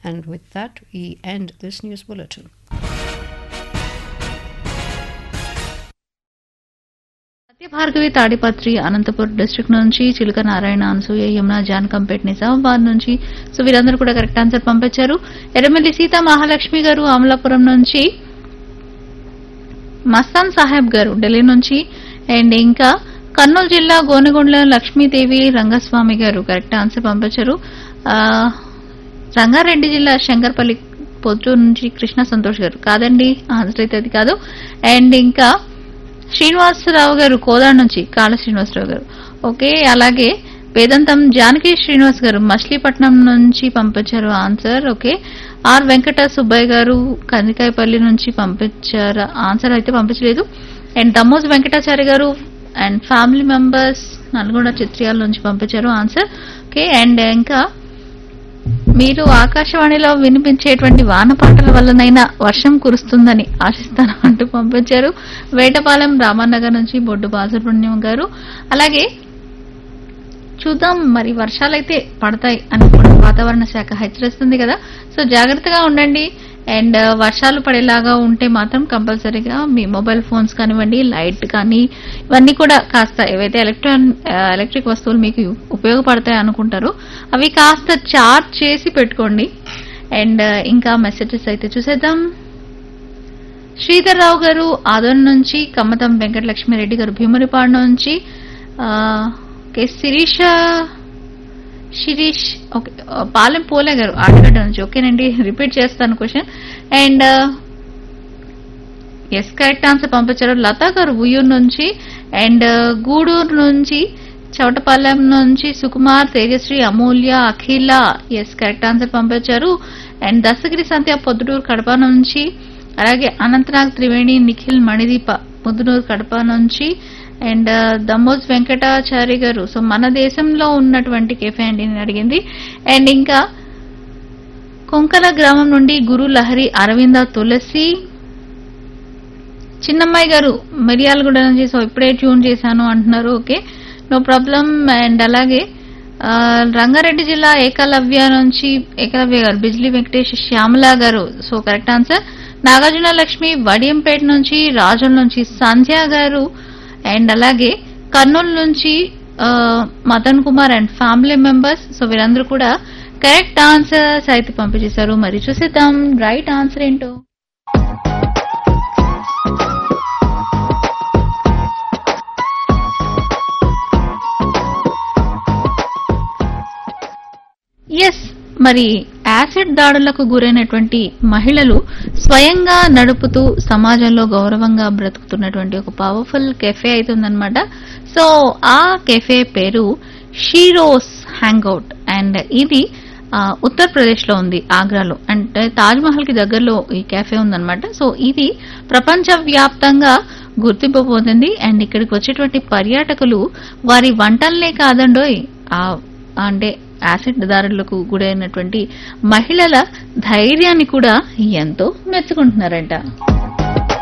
And with that, we end this news bulletin. Satyabhargavi Tadipatri Anantapur district నుంచి చిలుక నారాయణ అనసూయ యమున జాన్కంపేట్ నిజామాబాద్ నుంచి so వీరందరూ కూడా కరెక్ట్ ఆన్సర్ పంపించారు ఎర్రమిల్లి సీతా మహాలక్ష్మి గారు అమలాపురం నుంచి మస్తాన్ సాహెబ్ గారు ఢిల్లీ నుంచి అండ్ ఇంకా కర్నూలు జిల్లా గోనెగొండల లక్ష్మీదేవి రంగస్వామి గారు కరెక్ట్ ఆన్సర్ పంపించారు ఆ, రంగారెడ్డి జిల్లా శంకర్పల్లి పొద్దు నుంచి కృష్ణ సంతోష్ గారు కాదండి ఆన్సర్ అయితే అది కాదు అండ్ ఇంకా శ్రీనివాసరావు గారు కోదాడ నుంచి కాళ శ్రీనివాసరావు గారు ఓకే అలాగే వేదాంతం జానకి శ్రీనివాస్ గారు మచిలీపట్నం నుంచి పంపించారు answer okay R Venkata Subbaiah garu Kandikayapalli నుంచి పంపించారు ఆన్సర్ అయితే పంపించలేదు and Dammoj Venkatachari garu and family members Nalgonda Chitriyala నుంచి పంపించారు ఆన్సర్ ఓకే అండ్ ఇంకా మీరు ఆకాశవాణిలో వినిపించేటువంటి వాన పాటల వల్లనైనా వర్షం కురుస్తుందని ఆశిస్తాను అంటూ పంపించారు వేటపాలెం రామన్నగర్ నుంచి బొడ్డు బాలసుబ్రహ్మణ్యం గారు అలాగే చూద్దాం మరి వర్షాలైతే పడతాయి అని కూడా వాతావరణ శాఖ హెచ్చరిస్తుంది కదా సో జాగ్రత్తగా ఉండండి అండ్ వర్షాలు పడేలాగా ఉంటే మాత్రం కంపల్సరీగా మీ మొబైల్ ఫోన్స్ కానివ్వండి లైట్ కానీ ఇవన్నీ కూడా కాస్త ఏవైతే ఎలక్ట్రాన్ ఎలక్ట్రిక్ వస్తువులు మీకు ఉపయోగపడతాయి అనుకుంటారో అవి కాస్త చార్జ్ చేసి పెట్టుకోండి అండ్ ఇంకా మెసేజెస్ అయితే చూసేద్దాం శ్రీధర్ రావు గారు ఆదోన్ నుంచి కమ్మతం వెంకటలక్ష్మిరెడ్డి గారు భీమునిపాడు నుంచి ఆ, ఓకే శిరీష శిరీష్ ఓకే ఆ, పాలెం పోలే గారు ఆటగడ్డ నుంచి ఓకేనండి రిపీట్ చేస్తాను question and yes correct answer పంపించారు లతా గారు ఉయ్యూరు నుంచి అండ్ గూడూరు నుంచి చవటపాలెం నుంచి Sukumar Tejashri Amulya Akhila yes correct answer పంపించారు అండ్ దశగిరి సంధ్య పొద్దుటూరు కడప నుంచి అలాగే అనంతనాగ్ త్రివేణి నిఖిల్ మణిదీప ముద్దునూరు కడప నుంచి అండ్ దమ్మోజ్ వెంకటాచారి గారు సో మన దేశంలో ఉన్నటువంటి కేఫే అండి నేను అడిగింది అండ్ ఇంకా కొంకల గ్రామం నుండి గురు లహరి అరవింద తులసి చిన్నమ్మాయి గారు మిరియాలగూడ నుంచి సో ఇప్పుడే ట్యూన్ చేశాను అంటున్నారు ఓకే నో ప్రాబ్లం అండ్ అలాగే ఆ, రంగారెడ్డి జిల్లా ఏకలవ్య నుంచి ఏకలవ్య గారు Bijli Venkatesh Shyamala garu so correct answer Nagarjuna Lakshmi Vadiyampeta నుంచి రాజుల నుంచి సంధ్య గారు అండ్ అలాగే కర్నూలు నుంచి ఆ, Madan Kumar and family members so వీరందరూ కూడా కరెక్ట్ ఆన్సర్స్ అయితే పంపించేశారు మరి చూసేద్దాం రైట్ ఆన్సర్ ఏంటో ఎస్ మరి యాసిడ్ దాడులకు గురైనటువంటి మహిళలు స్వయంగా నడుపుతూ సమాజంలో గౌరవంగా బ్రతుకుతున్నటువంటి ఒక పవర్ఫుల్ కెఫే అవుతుందన్నమాట సో ఆ కెఫే పేరు షీరోస్ హ్యాంగ్అవుట్ అండ్ ఇది ఆ, ఉత్తరప్రదేశ్ లో ఉంది ఆగ్రాలో అంటే తాజ్ మహల్ కి దగ్గరలో ఈ కెఫే ఉందన్నమాట సో ఇది ప్రపంచ వ్యాప్తంగా గుర్తింపు పొందింది అండ్ ఇక్కడికి వచ్చేటువంటి పర్యాటకులు వారి వంటల్నే కాదండోయ్ ఆ అంటే యాసిడ్ దారులకు గురైనటువంటి మహిళల ధైర్యాన్ని కూడా ఎంతో మెచ్చుకుంటున్నారంట